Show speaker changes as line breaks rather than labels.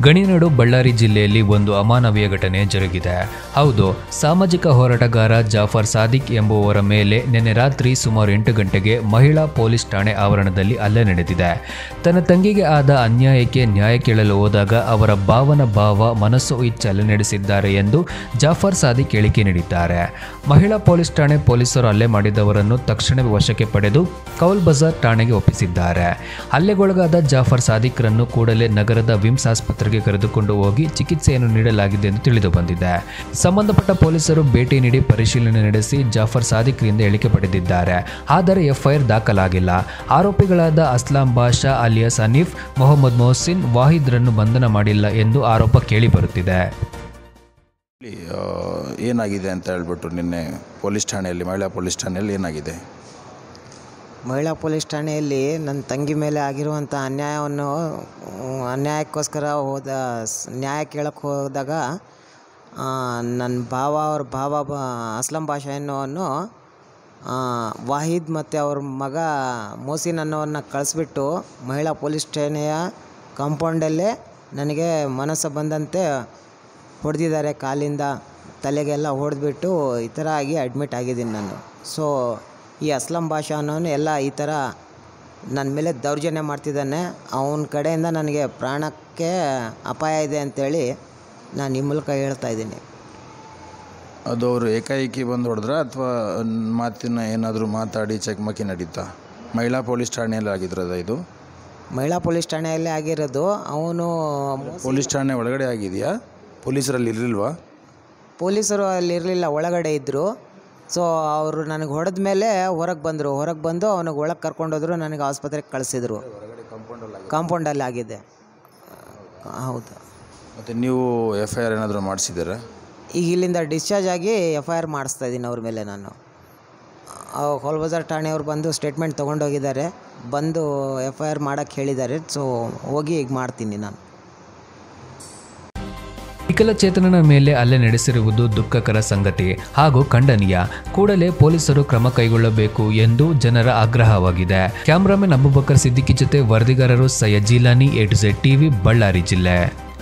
ಗಣಿನಾಡು ಬಳ್ಳಾರಿ ಜಿಲ್ಲೆಯಲ್ಲಿ ಒಂದು ಅಮಾನವೀಯ ಘಟನೆ ಜರುಗಿದೆ ಹೌದು ಸಾಮಾಜಿಕ ಹೋರಾಟಗಾರ ಜಾಫರ್ ಸಾದಿಕ್ ಎಂಬುವವರ ಮೇಲೆ ನಿನ್ನೆ ರಾತ್ರಿ ಸುಮಾರು ಎಂಟು ಗಂಟೆಗೆ ಮಹಿಳಾ ಪೊಲೀಸ್ ಠಾಣೆ ಆವರಣದಲ್ಲಿ ಹಲ್ಲೆ ನಡೆದಿದೆ ತನ್ನ ತಂಗಿಗೆ ಆದ ಅನ್ಯಾಯಕ್ಕೆ ನ್ಯಾಯ ಕೇಳಲು ಹೋದಾಗ ಅವರ ಭಾವನ ಭಾವ ಮನಸ್ಸು ಇಚ್ಛೆ ಹಲ್ಲೆ ನಡೆಸಿದ್ದಾರೆ ಎಂದು ಜಾಫರ್ ಸಾದಿಕ್ ಹೇಳಿಕೆ ನೀಡಿದ್ದಾರೆ ಮಹಿಳಾ ಪೊಲೀಸ್ ಠಾಣೆ ಪೊಲೀಸರು ಹಲ್ಲೆ ಮಾಡಿದವರನ್ನು ತಕ್ಷಣವೇ ವಶಕ್ಕೆ ಪಡೆದು ಕೌಲ್ ಬಜಾರ್ ಠಾಣೆಗೆ ಒಪ್ಪಿಸಿದ್ದಾರೆ ಹಲ್ಲೆಗೊಳಗಾದ ಜಾಫರ್ ಸಾದಿಕ್ರನ್ನು ಕೂಡಲೇ ನಗರದ ವಿಮ್ಸ್ ಆಸ್ಪತ್ರೆಗೆ ಕರೆದುಕೊಂಡು ಹೋಗಿ ಚಿಕಿತ್ಸೆಯನ್ನು ನೀಡಲಾಗಿದೆ ಎಂದು ತಿಳಿದು ಬಂದಿದೆ ಸಂಬಂಧಪಟ್ಟ ಪೊಲೀಸರು ಭೇಟಿ ನೀಡಿ ಪರಿಶೀಲನೆ ನಡೆಸಿ ಜಾಫರ್ ಸಾದಿಕ್ರಿಂದ ಹೇಳಿಕೆ ಪಡೆದಿದ್ದಾರೆ ಆದರೆ ಎಫ್ಐಆರ್ ದಾಖಲಾಗಿಲ್ಲ ಆರೋಪಿಗಳಾದ ಅಸ್ಲಾಂ ಬಾಷಾ ಅಲಿಯಾಸ್ ಹನೀಫ್ ಮೊಹಮ್ಮದ್ ಮೊಹಸಿನ್ ವಾಹಿದ್ರನ್ನು ಬಂಧನ ಮಾಡಿಲ್ಲ ಎಂದು ಆರೋಪ ಕೇಳಿಬರುತ್ತಿದೆ
ಇಲ್ಲಿ, ಆ, ಏನಾಗಿದೆ ಅಂತ ಹೇಳ್ಬಿಟ್ಟು ನಿನ್ನೆ ಪೊಲೀಸ್ ಠಾಣೆಯಲ್ಲಿ ಮಹಿಳಾ ಪೊಲೀಸ್ ಠಾಣೆಯಲ್ಲಿ ಏನಾಗಿದೆ
ಮಹಿಳಾ ಪೊಲೀಸ್ ಠಾಣೆಯಲ್ಲಿ ನನ್ನ ತಂಗಿ ಮೇಲೆ ಆಗಿರುವಂಥ ಅನ್ಯಾಯವನ್ನು ಉಮ್, ಅನ್ಯಾಯಕ್ಕೋಸ್ಕರ ಹೋದ ಸ್- ನ್ಯಾಯ ಕೇಳಕ್ಕೆ ಹೋದಾಗ ಆ, ನನ್ನ ಭಾವ ಅವ್ರ ಭಾವ ಬ ಅಸ್ಲಂ ಭಾಷಾ ಎನ್ನುವನು ಆ, ವಾಹಿದ್ ಮತ್ತು ಅವ್ರ ಮಗ ಮೋಸಿನ್ ಅನ್ನೋವನ್ನ ಕಳಿಸ್ಬಿಟ್ಟು ಮಹಿಳಾ ಪೊಲೀಸ್ ಠಾಣೆಯ ಕಾಂಪೌಂಡಲ್ಲೇ ನನಗೆ ಮನಸ್ಸು ಬಂದಂತೆ ಹೊಡೆದಿದ್ದಾರೆ ಕಾಲಿಂದ ತಲೆಗೆಲ್ಲ ಹೊಡೆದ್ಬಿಟ್ಟು ಈ ಥರ ಆಗಿ ಅಡ್ಮಿಟ್ ಆಗಿದ್ದೀನಿ ನಾನು ಸೊ ಈ ಅಸ್ಲಂ ಭಾಷಾ ಅನ್ನೋನು ಎಲ್ಲ ಈ ಥರ ನನ್ನ ಮೇಲೆ ದೌರ್ಜನ್ಯ ಮಾಡ್ತಿದ್ದಾನೆ ಅವನ ಕಡೆಯಿಂದ ನನಗೆ ಪ್ರಾಣಕ್ಕೆ ಅಪಾಯ ಇದೆ ಅಂತೇಳಿ ನಾನು ಈ ಮೂಲಕ ಹೇಳ್ತಾ ಇದ್ದೀನಿ
ಅದು ಅವರು ಏಕಾಏಕಿ ಬಂದು ಹೊಡೆದ್ರ ಅಥವಾ ಮಾತಿನ ಏನಾದರೂ ಮಾತಾಡಿ ಚಕಮಕಿ ನಡೀತಾ ಮಹಿಳಾ ಪೊಲೀಸ್ ಠಾಣೆಯಲ್ಲಿ ಆಗಿದ್ರದ ಇದು
ಮಹಿಳಾ ಪೊಲೀಸ್ ಠಾಣೆಯಲ್ಲೇ ಆಗಿರೋದು ಅವನು
ಪೊಲೀಸ್ ಠಾಣೆ ಒಳಗಡೆ ಆಗಿದೆಯಾ ಪೊಲೀಸರಲ್ಲಿ ಇರಲಿಲ್ವಾ
ಪೊಲೀಸರು ಅಲ್ಲಿ ಇರಲಿಲ್ಲ ಒಳಗಡೆ ಇದ್ದರು ಸೊ ಅವರು ನನಗೆ ಹೊಡೆದ ಮೇಲೆ ಹೊರಗೆ ಬಂದರು ಹೊರಗೆ ಬಂದು ಅವನಿಗೆ ಒಳಗೆ ಕರ್ಕೊಂಡೋದ್ರು ನನಗೆ ಆಸ್ಪತ್ರೆಗೆ ಕಳಿಸಿದ್ರು ಕಾಂಪೌಂಡಲ್ಲಿ ಆಗಿದೆ ಹೌದು
ಮತ್ತು ನೀವು ಎಫ್ ಐ ಆರ್ ಏನಾದರೂ ಮಾಡಿಸಿದ್ದೀರಾ
ಈಗ ಇಲ್ಲಿಂದ ಡಿಸ್ಚಾರ್ಜ್ ಆಗಿ ಎಫ್ ಐ ಆರ್ ಮಾಡಿಸ್ತಾ ಇದ್ದೀನಿ ಅವ್ರ ಮೇಲೆ ನಾನು ಹೊಲ್ಬಜಾರ್ ಠಾಣೆಯವ್ರು ಬಂದು ಸ್ಟೇಟ್ಮೆಂಟ್ ತೊಗೊಂಡೋಗಿದ್ದಾರೆ ಬಂದು ಎಫ್ ಐ ಆರ್ ಮಾಡೋಕ್ಕೆ ಹೇಳಿದ್ದಾರೆ ಸೊ ಹೋಗಿ ಈಗ ಮಾಡ್ತೀನಿ ನಾನು
ವಿಕಲಚೇತನನ ಮೇಲೆ ಹಲ್ಲೆ ನಡೆಸಿರುವುದು ದುಃಖಕರ ಸಂಗತಿ ಹಾಗೂ ಖಂಡನೀಯ ಕೂಡಲೇ ಪೊಲೀಸರು ಕ್ರಮ ಕೈಗೊಳ್ಳಬೇಕು ಎಂದು ಜನರ ಆಗ್ರಹವಾಗಿದೆ ಕ್ಯಾಮ್ರಾಮನ್ ಅಬುಬಕರ್ ಸಿದ್ದಿಕಿ ಜೊತೆ ವರದಿಗಾರರು Syed Jilani A to Z TV Ballari ಜಿಲ್ಲೆ